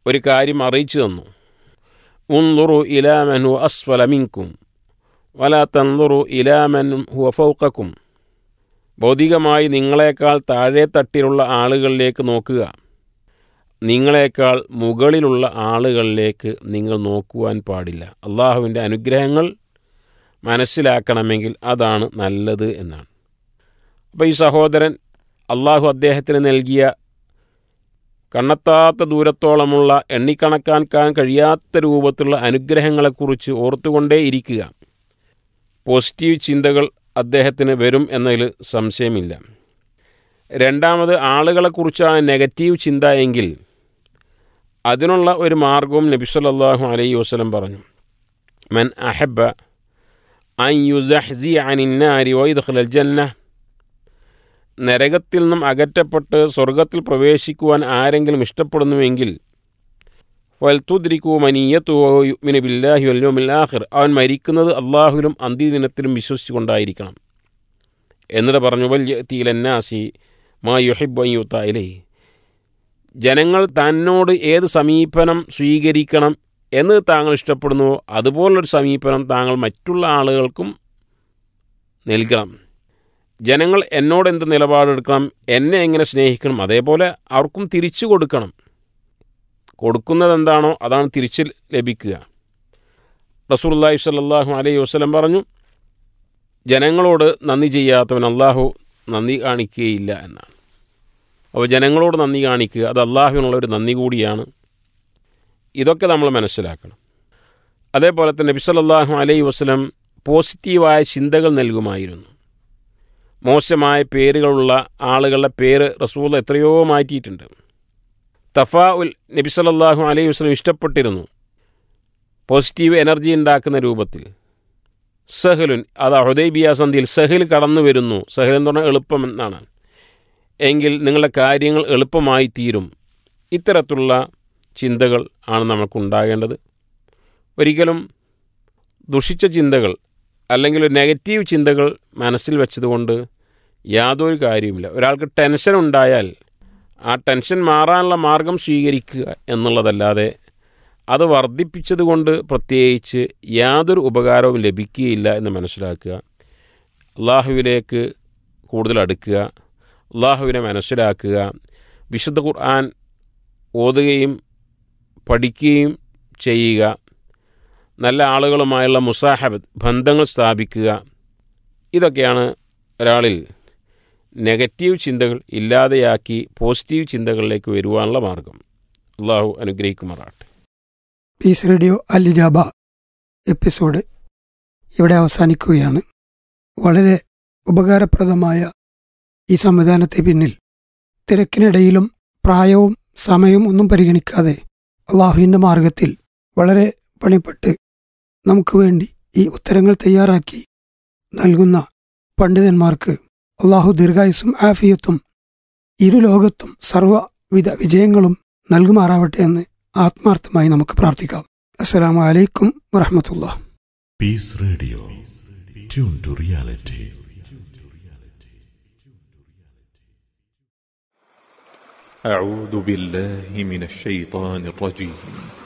ഒരു കാര്യം അറിയിച്ചു തന്നു ഉൻലുറു ഇലാമനു അസ്വലമിൻകും വല തൻലുറു ഇലാമൻ ഹുവ ഫൗക്കക്കും ഭൗതികമായി നിങ്ങളെക്കാൾ താഴെ തട്ടിലുള്ള ആളുകളിലേക്ക് നോക്കുക നിങ്ങളെക്കാൾ മുകളിലുള്ള ആളുകളിലേക്ക് നിങ്ങൾ നോക്കുവാൻ പാടില്ല അള്ളാഹുവിൻ്റെ അനുഗ്രഹങ്ങൾ മനസ്സിലാക്കണമെങ്കിൽ അതാണ് നല്ലത് എന്നാണ് അപ്പോൾ ഈ സഹോദരൻ അള്ളാഹു അദ്ദേഹത്തിന് നൽകിയ കണ്ണെത്താത്ത ദൂരത്തോളമുള്ള എണ്ണിക്കണക്കാൻ കഴിയാത്ത രൂപത്തിലുള്ള അനുഗ്രഹങ്ങളെക്കുറിച്ച് ഓർത്തുകൊണ്ടേ ഇരിക്കുക പോസിറ്റീവ് ചിന്തകൾ അദ്ദേഹത്തിന് വരും എന്നതിൽ സംശയമില്ല രണ്ടാമത് ആളുകളെക്കുറിച്ചാണ് നെഗറ്റീവ് ചിന്ത എങ്കിൽ അതിനുള്ള ഒരു മാർഗവും നബി സല്ലല്ലാഹു അലൈഹി വസല്ലം പറഞ്ഞു മൻ അഹബ അൻ യുസഹ്സി അനിന്നാരി വൈദ്ഖലൽ ജന്ന നരകത്തിൽ നിന്നും അകറ്റപ്പെട്ട് സ്വർഗത്തിൽ പ്രവേശിക്കുവാൻ ആരെങ്കിലും ഇഷ്ടപ്പെടുന്നുവെങ്കിൽ വൽത്തുദ്രിക്കു മനീയത്തു യുമിന് ബില്ലാഹി വല്യോമിൽ ആഖിർ അവൻ മരിക്കുന്നത് അള്ളാഹുവിലും അന്ത്യദിനത്തിലും വിശ്വസിച്ചുകൊണ്ടായിരിക്കണം എന്നിട്ട് പറഞ്ഞു വലിയ തീലന്നാസി മാ യുഹിബ് അയ്യുത്തായിലേ ജനങ്ങൾ തന്നോട് ഏത് സമീപനം സ്വീകരിക്കണം എന്ന് താങ്കൾ ഇഷ്ടപ്പെടുന്നുവോ അതുപോലൊരു സമീപനം താങ്കൾ മറ്റുള്ള ആളുകൾക്കും നൽകണം ജനങ്ങൾ എന്നോട് എന്ത് നിലപാടെടുക്കണം എന്നെ എങ്ങനെ സ്നേഹിക്കണം അതേപോലെ അവർക്കും തിരിച്ചു കൊടുക്കണം കൊടുക്കുന്നത് എന്താണോ അതാണ് തിരിച്ച് ലഭിക്കുക റസൂല്ലാഹി സ്വല്ലല്ലാഹു അലൈഹി വസ്ലം പറഞ്ഞു ജനങ്ങളോട് നന്ദി ചെയ്യാത്തവൻ അള്ളാഹു നന്ദി കാണിക്കുകയില്ല എന്നാണ് അപ്പോൾ ജനങ്ങളോട് നന്ദി കാണിക്കുക അത് അള്ളാഹുവിനുള്ള ഒരു നന്ദി കൂടിയാണ് ഇതൊക്കെ നമ്മൾ മനസ്സിലാക്കണം അതേപോലെ തന്നെ നബി സല്ലല്ലാഹു അലൈഹി വസ്ലം പോസിറ്റീവായ ചിന്തകൾ നൽകുമായിരുന്നു മോശമായ പേരുകളുള്ള ആളുകളുടെ പേര് റസൂൽ എത്രയോ മാറ്റിയിട്ടുണ്ട് തഫാ ഉൽ നബി സല്ലല്ലാഹു അലൈഹി വസ്ലം ഇഷ്ടപ്പെട്ടിരുന്നു പോസിറ്റീവ് എനർജി ഉണ്ടാക്കുന്ന രൂപത്തിൽ സഹലുൻ അത് ഹുദൈബിയ സന്ധിയിൽ സഹൽ കടന്നു വരുന്നു സഹൽ എന്ന് പറഞ്ഞാൽ എളുപ്പം എന്നാണ് എങ്കിൽ നിങ്ങളുടെ കാര്യങ്ങൾ എളുപ്പമായി തീരും ഇത്തരത്തിലുള്ള ചിന്തകൾ ആണ് നമുക്കുണ്ടാകേണ്ടത് ഒരിക്കലും ദുഷിച്ച ചിന്തകൾ അല്ലെങ്കിൽ നെഗറ്റീവ് ചിന്തകൾ മനസ്സിൽ വെച്ചതുകൊണ്ട് യാതൊരു കാര്യവുമില്ല ഒരാൾക്ക് ടെൻഷൻ ഉണ്ടായാൽ ആ ടെൻഷൻ മാറാനുള്ള മാർഗം സ്വീകരിക്കുക എന്നുള്ളതല്ലാതെ അത് വർദ്ധിപ്പിച്ചതുകൊണ്ട് പ്രത്യേകിച്ച് യാതൊരു ഉപകാരവും ലഭിക്കുകയില്ല എന്ന് മനസ്സിലാക്കുക അള്ളാഹുവിലേക്ക് കൂടുതൽ അടുക്കുക അള്ളാഹുവിനെ മനസ്സിലാക്കുക വിശുദ്ധ ഖുർആൻ ഓതുകയും പഠിക്കുകയും ചെയ്യുക നല്ല ആളുകളുമായുള്ള മുസാഹബത്ത് ബന്ധങ്ങൾ സ്ഥാപിക്കുക ഇതൊക്കെയാണ് ഒരാളിൽ നെഗറ്റീവ് ചിന്തകൾ ഇല്ലാതെയാക്കി പോസിറ്റീവ് ചിന്തകളിലേക്ക് വരുവാനുള്ള മാർഗം അള്ളാഹു അനുഗ്രഹിക്കുമാറാട്ടെ പീസ് റേഡിയോ അലിജാബ എപ്പിസോഡ് ഇവിടെ അവസാനിക്കുകയാണ് വളരെ ഉപകാരപ്രദമായ ഈ സംവിധാനത്തെ പിന്നിൽ തിരക്കിനിടയിലും പ്രായവും സമയവും ഒന്നും പരിഗണിക്കാതെ അള്ളാഹുവിൻ്റെ മാർഗത്തിൽ വളരെ പണിപ്പെട്ട് നമുക്ക് വേണ്ടി ഈ ഉത്തരങ്ങൾ തയ്യാറാക്കി നൽകുന്ന പണ്ഡിതന്മാർക്ക് അള്ളാഹു ദീർഘായുസും ആഫിയത്തും ഇരു ലോകത്തും സർവ്വവിധ വിജയങ്ങളും നൽകുമാറാവട്ടെ എന്ന് ആത്മാർത്ഥമായി നമുക്ക് പ്രാർത്ഥിക്കാം അസ്സലാമു അലൈക്കും വറഹമത്തുള്ള Peace Radio. Tune to reality. أعوذ بالله من الشيطان الرجيم